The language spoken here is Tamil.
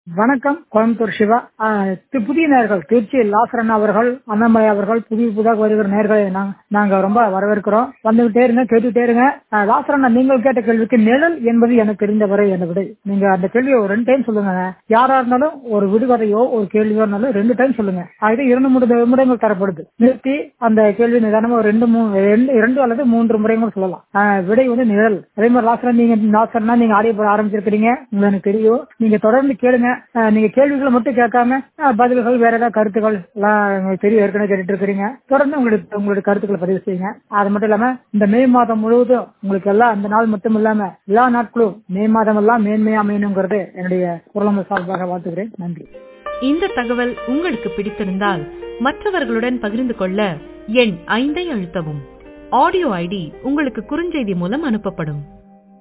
வணக்கம் கோயம்புத்தூர் சிவா ஆஹ் தி- புதிய நேர்கள் திருச்சி லாசரன் அவர்கள் அண்ணாமலை அவர்கள் புதிய புதாக வருகிற நேர்களை நாங்க- நாங்க ரொம்ப வரவேற்கிறோம் வந்துகிட்டே இருங்க கேட்டுட்டே இருங்க ஆஹ் லாசரன் நீங்கள் கேட்ட கேள்விக்கு நிழல் என்பது எனக்கு தெரிந்தவரை என விடை நீங்க அந்த கேள்வியை ஒரு ரெண்டு டைம் சொல்லுங்க யாரா இருந்தாலும் ஒரு விடுகதையோ ஒரு கேள்வியோ இருந்தாலும் ரெண்டு டைம் சொல்லுங்க அது இரண்டு மூன்று நிமிடங்கள் தரப்படுது நிறுத்தி அந்த கேள்வி நிதானமா ஒரு ரெண்டு மூணு ரெண்டு இரண்டு அல்லது மூன்று முறைகள் சொல்லலாம் ஆஹ் விடை வந்து நிழல் அதே மாதிரி லாஸ்டர் நீங்க லாஸ்டர்னா நீங்க ஆடியோ போட ஆரம்பிச்சிருக்கீங்க உங்களுக்கு எனக்கு தெரியும் நீங்க தொடர்ந்து கேளுங்க ஆஹ் நீங்க கேள்விகளை மட்டும் கேட்காம ஆஹ் பதில்கள் வேற ஏதாவது கருத்துக்கள் எல்லாம் உங்களுக்கு தெரியும் ஏற்கனவே கேட்டுட்டு இருக்கிறீங்க தொடர்ந்து உங்களுக்கு உங்களுடைய கருத்துக்களை பதிவு செய்யுங்க அது மட்டும் இல்லாம இந்த மே மாதம் முழுவதும் உங்களுக்கு எல்லாம் அந்த நாள் மட்டும் இல்லாம எல்லா நாட்களும் மே மாதம் எல்லாம் மேன்மையா அமையணுங்கிறது என்னுடைய குரலம்பு சார்பாக வாழ்த்துகிறேன் நன்றி இந்த தகவல் உங்களுக்கு பிடித்திருந்தால் மற்றவர்களுடன் பகிர்ந்து கொள்ள எண் ஐந்தை அழுத்தவும் ஆடியோ ஐடி உங்களுக்கு குறுஞ்செய்தி மூலம் அனுப்பப்படும்